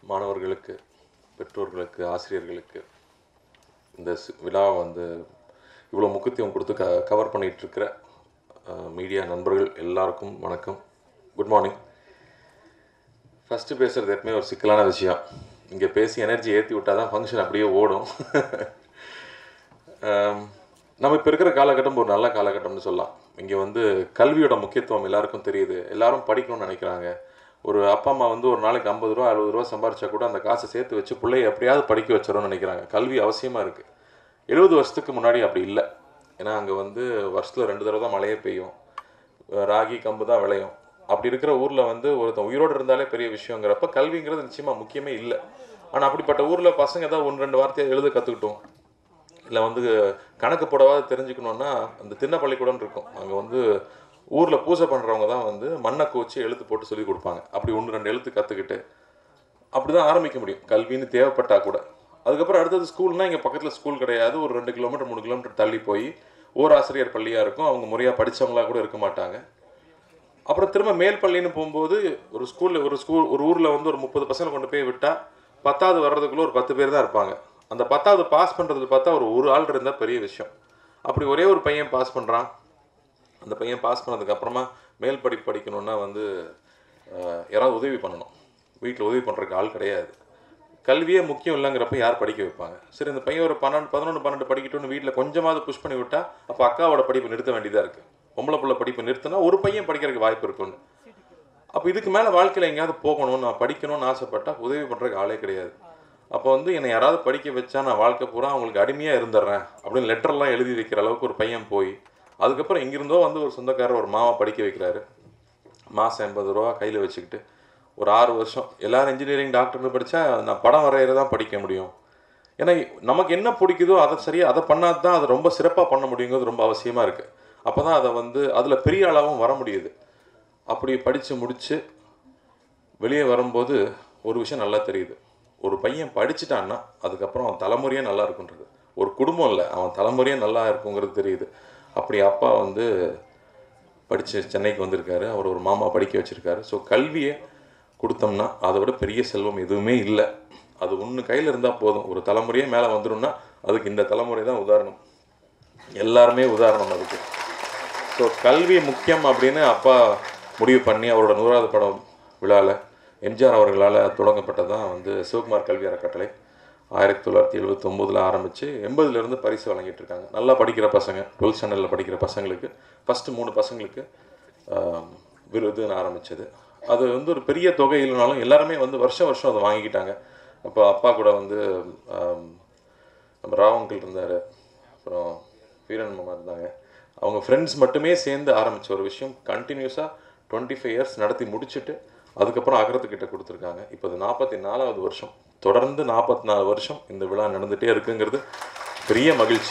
மாணவர்களுக்கு பெற்றோர்களுக்கு ஆசிரியர்களுக்கு இந்த சி- விழாவை வந்து இவ்வளோ முக்கியத்துவம் கொடுத்து க கவர் பண்ணிகிட்டு இருக்கிற மீடியா நண்பர்கள் எல்லாருக்கும் வணக்கம் குட் மார்னிங் ஃபஸ்ட்டு பேசுகிறது எப்பவுமே ஒரு சிக்கலான விஷயம் இங்கே பேசி எனர்ஜி ஏற்றி விட்டால் தான் ஃபங்க்ஷன் அப்படியே ஓடும் ஆம், நம்ம இப்போ இருக்கிற காலகட்டம் ஒரு நல்ல காலகட்டம்னு சொல்லலாம் இங்கே வந்து கல்வியோட முக்கியத்துவம் எல்லாருக்கும் தெரியுது எல்லாரும் படிக்கணும்னு நினைக்கிறாங்க ஒரு அப்பா அம்மா வந்து ஒரு நாளைக்கு ஐம்பது ரூபா அறுபது ரூபா சம்பாரிச்சா கூட அந்த காசை சேர்த்து வச்சு பிள்ளைய எப்படியாவது படிக்க வச்சிடணும்னு நினைக்கிறாங்க கல்வி அவசியமாக இருக்குது எழுபது வருஷத்துக்கு முன்னாடி அப்படி இல்லை ஏன்னா அங்கே வந்து வருஷத்தில் ரெண்டு தடவை தான் மழையே பெய்யும் ராகி கம்பு தான் விளையும் அப்படி இருக்கிற ஊரில் வந்து ஒருத்தன் உயிரோடு இருந்தாலே பெரிய விஷயங்கிறப்ப கல்விங்கிறது நிச்சயமாக முக்கியமே இல்லை ஆனால் அப்படிப்பட்ட ஊரில் பசங்க தான் ஒன்று ரெண்டு வார்த்தையை எழுத கற்றுக்கிட்டோம் இல்லை வந்து கணக்கு போடவாது தெரிஞ்சுக்கணுன்னா அந்த திண்ண பள்ளிக்கூடம் இருக்கும் அங்கே வந்து ஊரில் பூஜை பண்ணுறவங்க தான் வந்து மண்ணை கோச்சி எழுத்து போட்டு சொல்லி கொடுப்பாங்க அப்படி ஒன்று ரெண்டு எழுத்து கற்றுக்கிட்டு அப்படி தான் ஆரம்பிக்க முடியும் கல்வின்னு தேவைப்பட்டா கூட அதுக்கப்புறம் அடுத்தது ஸ்கூல்னா இங்கே பக்கத்தில் ஸ்கூல் கிடையாது ஒரு ரெண்டு கிலோமீட்டர் மூணு கிலோமீட்டர் தள்ளி போய் ஓராசிரியர் பள்ளியாக இருக்கும் அவங்க முறையாக படித்தவங்களா கூட இருக்க மாட்டாங்க அப்புறம் திரும்ப மேல் பள்ளின்னு போகும்போது ஒரு ஸ்கூலில் ஒரு ஸ்கூல் ஒரு ஊரில் வந்து ஒரு முப்பது பசங்களை கொண்டு போய் விட்டால் பத்தாவது வர்றதுக்குள்ளே ஒரு பத்து பேர் தான் இருப்பாங்க அந்த பத்தாவது பாஸ் பண்ணுறது பார்த்தா ஒரு ஒரு ஆள் இருந்தால் பெரிய விஷயம் அப்படி ஒரே ஒரு பையன் பாஸ் பண்ணுறான் அந்த பையன் பாஸ் பண்ணதுக்கு அப்புறமா மேல் படிப்பு படிக்கணும்னா வந்து அஹ், யாராவது உதவி பண்ணணும் வீட்டில் உதவி பண்ணுறதுக்கு ஆள் கிடையாது கல்வியே முக்கியம் இல்லைங்கிறப்ப யார் படிக்க வைப்பாங்க சரி இந்த பையன் ஒரு பன்னெண்டு பதினொன்று பன்னெண்டு படிக்கட்டும்னு வீட்டில் கொஞ்சமாவது புஷ் பண்ணி விட்டா அப்போ அக்காவோட படிப்பு நிறுத்த வேண்டியதாக இருக்குது பொம்பளை பிள்ளை படிப்பு நிறுத்தினா ஒரு பையன் படிக்கிறதுக்கு வாய்ப்பு இருக்குன்னு அப்போ இதுக்கு மேலே வாழ்க்கையில் எங்கேயாவது போகணும் நான் படிக்கணும்னு ஆசைப்பட்டா உதவி பண்ணுறதுக்கு ஆளே கிடையாது அப்போ வந்து என்னை யாராவது படிக்க வச்சா நான் வாழ்க்கை பூரா அவங்களுக்கு அடிமையாக இருந்துடுறேன் அப்படின்னு லெட்டர்லாம் எழுதி வைக்கிற அளவுக்கு ஒரு பையன் போய் அதுக்கப்புறம் எங்கிருந்தோ வந்து ஒரு சொந்தக்காரர் ஒரு மாமா படிக்க வைக்கிறாரு மாதம் எண்பது ரூபா கையில் வச்சுக்கிட்டு ஒரு ஆறு வருஷம் எல்லாரும் இன்ஜினியரிங் டாக்டர்னு படித்தா நான் படம் வரையிற தான் படிக்க முடியும் ஏன்னா நமக்கு என்ன பிடிக்குதோ அதை சரியாக அதை பண்ணால் தான் அதை ரொம்ப சிறப்பாக பண்ண முடியுங்கிறது ரொம்ப அவசியமாக இருக்குது அப்போ தான் அதை வந்து அதில் பெரிய அளவும் வர முடியுது அப்படி படித்து முடித்து வெளியே வரும்போது ஒரு விஷயம் நல்லா தெரியுது ஒரு பையன் படிச்சிட்டான்னா அதுக்கப்புறம் அவன் தலைமுறையே நல்லா இருக்குன்றது ஒரு குடும்பம் இல்லை அவன் தலைமுறையே நல்லா இருக்குங்கிறது தெரியுது அப்படி அப்பா வந்து படித்து சென்னைக்கு வந்திருக்காரு அவர் ஒரு மாமா படிக்க வச்சுருக்காரு ஸோ கல்வியை கொடுத்தோம்னா அதை விட பெரிய செல்வம் எதுவுமே இல்லை அது ஒன்று கையில் இருந்தால் போதும் ஒரு தலைமுறையே மேலே வந்துடும்னா அதுக்கு இந்த தலைமுறை தான் உதாரணம் எல்லாருமே உதாரணம் அதுக்கு ஸோ கல்வி முக்கியம் அப்படின்னு அப்பா முடிவு பண்ணி அவரோட நூறாவது படம் விழாவில் எம்ஜிஆர் அவர்களால் தொடங்கப்பட்டதான் வந்து சிவகுமார் கல்வி அறக்கட்டளை ஆயிரத்தி தொள்ளாயிரத்தி எழுபத்தொம்போதில் ஆரம்பித்து எண்பதுலேருந்து பரிசு வழங்கிட்டு இருக்காங்க நல்லா படிக்கிற பசங்க டுவெல்த் ஸ்டாண்டர்டில் படிக்கிற பசங்களுக்கு ஃபஸ்ட்டு மூணு பசங்களுக்கு ஆம், விருதுன்னு ஆரம்பித்தது அது வந்து ஒரு பெரிய தொகை இல்லைனாலும் எல்லாருமே வந்து வருஷம் வருஷம் அதை வாங்கிக்கிட்டாங்க அப்போ அப்பா கூட வந்து ஆம், நம்ம ராவங்கில் இருந்தார் அப்புறம் வீரன் மாமா இருந்தாங்க அவங்க ஃப்ரெண்ட்ஸ் மட்டுமே சேர்ந்து ஆரம்பித்த ஒரு விஷயம் கண்டினியூஸாக டுவெண்ட்டி ஃபைவ் இயர்ஸ் நடத்தி முடிச்சுட்டு அதுக்கப்புறம் அகரத்துக்கிட்ட கொடுத்துருக்காங்க இப்போ இது நாற்பத்தி நாலாவது வருஷம் தொடர்ந்து நாற்பத்தி நாலு வருஷம் இந்த விழா நடந்துகிட்டே இருக்குங்கிறது பெரிய மகிழ்ச்சி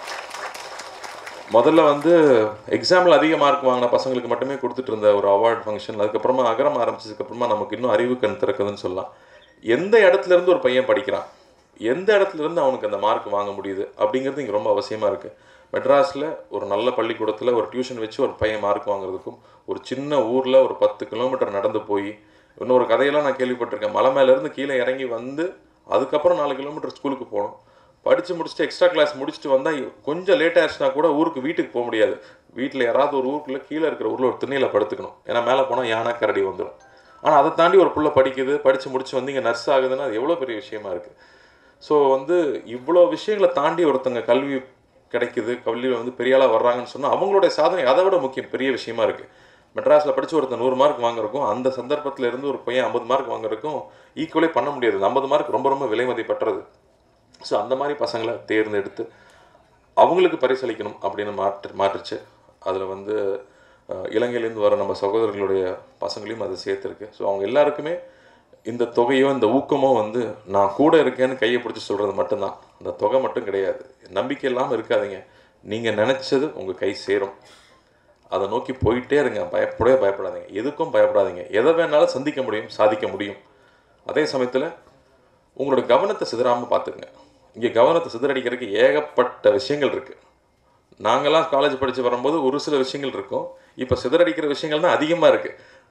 முதல்ல வந்து எக்ஸாமில் அதிக மார்க் வாங்கின பசங்களுக்கு மட்டுமே கொடுத்துட்டு இருந்த ஒரு அவார்ட் ஃபங்க்ஷன் அதுக்கப்புறமா அகரம் ஆரம்பிச்சதுக்கப்புறமா நமக்கு இன்னும் அறிவு கண் திறக்குதுன்னு சொல்லலாம் எந்த இடத்துல இருந்து ஒரு பையன் படிக்கிறான் எந்த இடத்துல இருந்து அவனுக்கு அந்த மார்க் வாங்க முடியுது அப்படிங்கிறது இங்கே ரொம்ப அவசியமாக இருக்குது மெட்ராஸில் ஒரு நல்ல பள்ளிக்கூடத்தில் ஒரு டியூஷன் வச்சு ஒரு பையன் மார்க் வாங்குறதுக்கும் ஒரு சின்ன ஊரில் ஒரு பத்து கிலோமீட்டர் நடந்து போய் இன்னொரு கதையெல்லாம் நான் கேள்விப்பட்டிருக்கேன் மலை மேலேருந்து கீழே இறங்கி வந்து அதுக்கப்புறம் நாலு கிலோமீட்டர் ஸ்கூலுக்கு போகணும் படித்து முடிச்சுட்டு எக்ஸ்ட்ரா கிளாஸ் முடிச்சுட்டு வந்தால் கொஞ்சம் லேட் ஆயிடுச்சுனா கூட ஊருக்கு வீட்டுக்கு போக முடியாது வீட்டில் யாராவது ஒரு ஊருக்குள்ளே கீழே இருக்கிற ஊரில் ஒரு திண்ணையில் படுத்துக்கணும் ஏன்னா மேலே போனால் யானை கரடி வந்துடும் ஆனால் அதை தாண்டி ஒரு புள்ள படிக்குது படித்து முடிச்சு வந்து இங்கே நர்ஸ் ஆகுதுன்னா அது எவ்வளோ பெரிய விஷயமா இருக்குது ஸோ வந்து இவ்வளோ விஷயங்களை தாண்டி ஒருத்தங்க கல்வி கிடைக்குது கல்வியில் வந்து பெரிய ஆளாக வர்றாங்கன்னு சொன்னால் அவங்களுடைய சாதனை அதை விட முக்கியம் பெரிய விஷயமா இருக்குது மெட்ராஸில் படித்து ஒருத்தன் நூறு மார்க் வாங்குறக்கும் அந்த சந்தர்ப்பத்தில் இருந்து ஒரு பையன் ஐம்பது மார்க் வாங்குறதுக்கும் ஈக்குவலே பண்ண முடியாது ஐம்பது மார்க் ரொம்ப ரொம்ப விலை மதிப்பற்றது ஸோ அந்த மாதிரி பசங்களை தேர்ந்தெடுத்து அவங்களுக்கு பரிசளிக்கணும் அப்படின்னு மாற்று மாற்றுச்சு அதில் வந்து அஹ், இலங்கையிலேருந்து வர நம்ம சகோதரர்களுடைய பசங்களையும் அதை சேர்த்துருக்கு ஸோ அவங்க எல்லாருக்குமே இந்த தொகையோ இந்த ஊக்கமோ வந்து நான் கூட இருக்கேன்னு கையை பிடிச்சி சொல்கிறது மட்டும்தான் இந்த தொகை மட்டும் கிடையாது நம்பிக்கை இல்லாமல் இருக்காதீங்க நீங்கள் நினச்சது உங்கள் கை சேரும் அதை நோக்கி போயிட்டே இருங்க பயப்படவே பயப்படாதீங்க எதுக்கும் பயப்படாதீங்க எதை வேணாலும் சந்திக்க முடியும் சாதிக்க முடியும் அதே சமயத்தில் உங்களோட கவனத்தை சிதறாமல் பார்த்துக்குங்க இங்கே கவனத்தை சிதறடிக்கிறதுக்கு ஏகப்பட்ட விஷயங்கள் இருக்குது நாங்களாம் காலேஜ் படித்து வரும்போது ஒரு சில விஷயங்கள் இருக்கும் இப்போ சிதறடிக்கிற விஷயங்கள் தான் அதிகமாக இருக்குது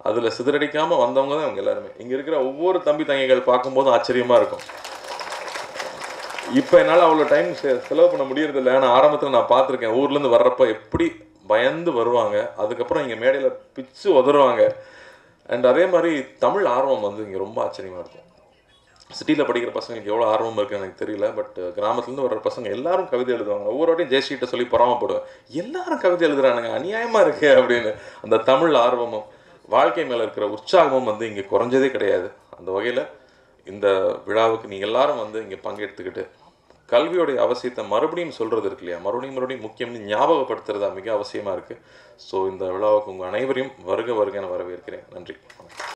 அதில் சிதறடிக்காமல் வந்தவங்க தான் இவங்க எல்லாருமே இங்கே இருக்கிற ஒவ்வொரு தம்பி தங்கைகள் பார்க்கும்போதும் ஆச்சரியமாக இருக்கும் இப்போ என்னால் அவ்வளோ டைம் செலவு பண்ண முடியறதில்ல ஆனால் ஆரம்பத்தில் நான் பார்த்துருக்கேன் ஊர்லேருந்து வர்றப்ப எப்படி பயந்து வருவாங்க அதுக்கப்புறம் இங்கே மேடையில் பிச்சு உதறுவாங்க அண்ட் அதே மாதிரி தமிழ் ஆர்வம் வந்து இங்கே ரொம்ப ஆச்சரியமாக இருக்கும் சிட்டியில் படிக்கிற பசங்களுக்கு எவ்வளோ ஆர்வம் இருக்குன்னு எனக்கு தெரியல பட் கிராமத்துலேருந்து வர்ற பசங்க எல்லாரும் கவிதை எழுதுவாங்க ஒவ்வொரு வாட்டியும் ஜெயஸ்ரீட்ட சொல்லி பொறாமப்படுவேன் எல்லாரும் கவிதை எழுதுறானுங்க அநியாயமாக இருக்கு அப்படின்னு அந்த தமிழ் ஆர்வமும் வாழ்க்கை மேலே இருக்கிற உற்சாகமும் வந்து இங்கே குறைஞ்சதே கிடையாது அந்த வகையில் இந்த விழாவுக்கு நீங்கள் எல்லாரும் வந்து இங்கே பங்கெடுத்துக்கிட்டு கல்வியோடைய அவசியத்தை மறுபடியும் சொல்கிறது இருக்கு இல்லையா மறுபடியும் மறுபடியும் முக்கியம்னு ஞாபகப்படுத்துறதா மிக அவசியமாக இருக்குது ஸோ இந்த விழாவுக்கு உங்கள் அனைவரையும் வருக வருக என வரவேற்கிறேன் நன்றி